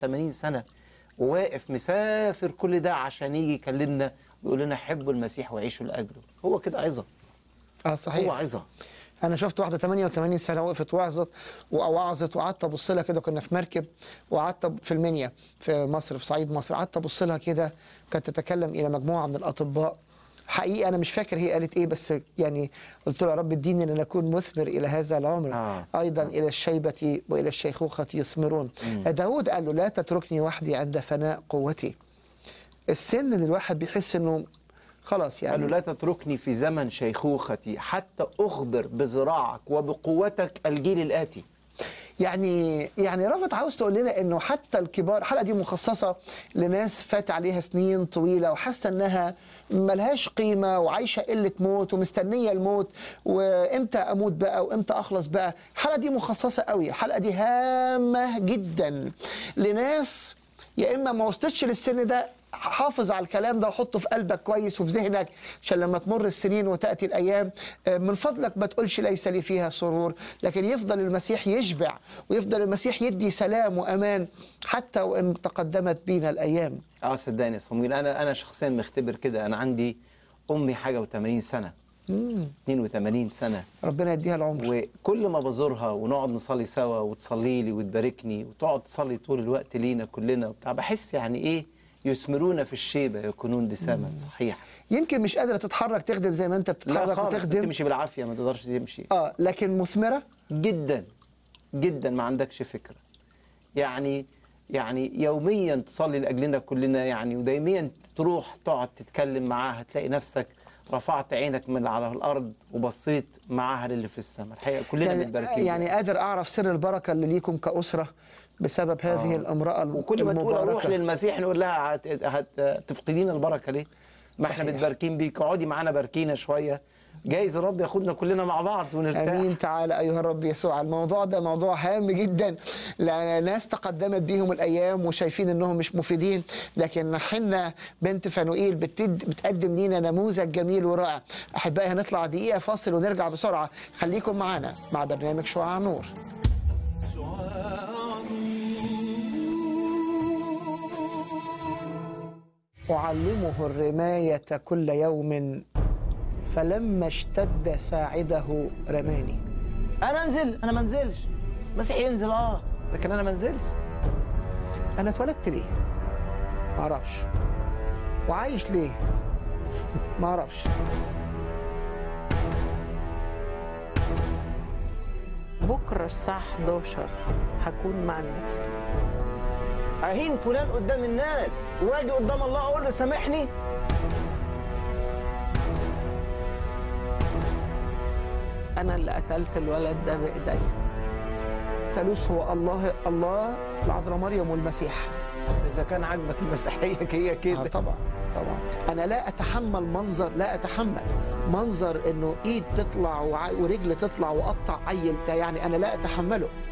80 سنة وواقف مسافر كل ده عشان يجي يكلمنا ويقول لنا حبوا المسيح وعيشوا لأجله هو كده عظة اه هو صحيح عظة انا شفت واحده 88 سنه وقفت وعظت ووعظت وقعدت ابص لها كده كنا في مركب وقعدت في المنيا في مصر في صعيد مصر قعدت ابص لها كده كانت تتكلم الى مجموعه من الاطباء حقيقه انا مش فاكر هي قالت ايه بس يعني قلت له يا رب اديني ان اكون مثمر الى هذا العمر آه. ايضا الى الشيبه والى الشيخوخه يثمرون داود قال له لا تتركني وحدي عند فناء قوتي السن اللي الواحد بيحس انه خلاص يعني قال له لا تتركني في زمن شيخوختي حتى أخبر بذراعك وبقوتك الجيل الآتي يعني يعني رافت عاوز تقول لنا انه حتى الكبار الحلقه دي مخصصه لناس فات عليها سنين طويله وحاسه انها ملهاش قيمه وعايشه قله موت ومستنيه الموت وامتى اموت بقى وامتى اخلص بقى الحلقه دي مخصصه قوي الحلقه دي هامه جدا لناس يا اما ما وصلتش للسن ده حافظ على الكلام ده وحطه في قلبك كويس وفي ذهنك عشان لما تمر السنين وتاتي الايام آه، من فضلك ما تقولش ليس لي فيها سرور لكن يفضل المسيح يشبع ويفضل المسيح يدي سلام وامان حتى وان تقدمت بينا الايام اه صدقني يا صمويل انا انا شخصيا مختبر كده انا عندي امي حاجه و80 سنه 82 سنه ربنا يديها العمر وكل ما بزورها ونقعد نصلي سوا وتصلي لي وتباركني وتقعد تصلي طول الوقت لينا كلنا وبتاع بحس يعني ايه يثمرون في الشيبه يكونون دساما صحيح يمكن مش قادره تتحرك تخدم زي ما انت لا بتتحرك خالص وتخدم تمشي بالعافيه ما تقدرش تمشي اه لكن مثمره جدا جدا ما عندكش فكره يعني يعني يوميا تصلي لاجلنا كلنا يعني ودايميا تروح تقعد تتكلم معاها تلاقي نفسك رفعت عينك من على الارض وبصيت معاها للي في السماء الحقيقه كلنا يعني, متباركين يعني قادر اعرف سر البركه اللي ليكم كاسره بسبب هذه آه. الامراه الم- وكل ما تقول اروح المباركة. للمسيح نقول لها هت... هت... تفقدين البركه ليه؟ ما احنا صحيح. متباركين بيك اقعدي معانا باركينا شويه جايز الرب ياخدنا كلنا مع بعض ونرتاح امين تعالى ايها الرب يسوع الموضوع ده موضوع هام جدا لان ناس تقدمت بيهم الايام وشايفين انهم مش مفيدين لكن حنا بنت فانوئيل بتد بتقدم لينا نموذج جميل ورائع احبائي هنطلع دقيقه فاصل ونرجع بسرعه خليكم معانا مع برنامج شعاع نور أعلمه الرماية كل يوم فلما اشتد ساعده رماني انا انزل انا ما انزلش المسيح ينزل اه لكن انا ما انزلش أنا اتولدت ليه؟ معرفش وعايش ليه؟ معرفش بكرة الساعة 11 هكون مع الناس اهين فلان قدام الناس واجي قدام الله اقول له سامحني أنا اللي قتلت الولد ده بإيدي ثالوث هو الله الله العذراء مريم والمسيح اذا كان عاجبك المسيحيه هي آه كده طبعا طبعا انا لا اتحمل منظر لا اتحمل منظر انه ايد تطلع وع- ورجل تطلع واقطع عيل ده يعني انا لا اتحمله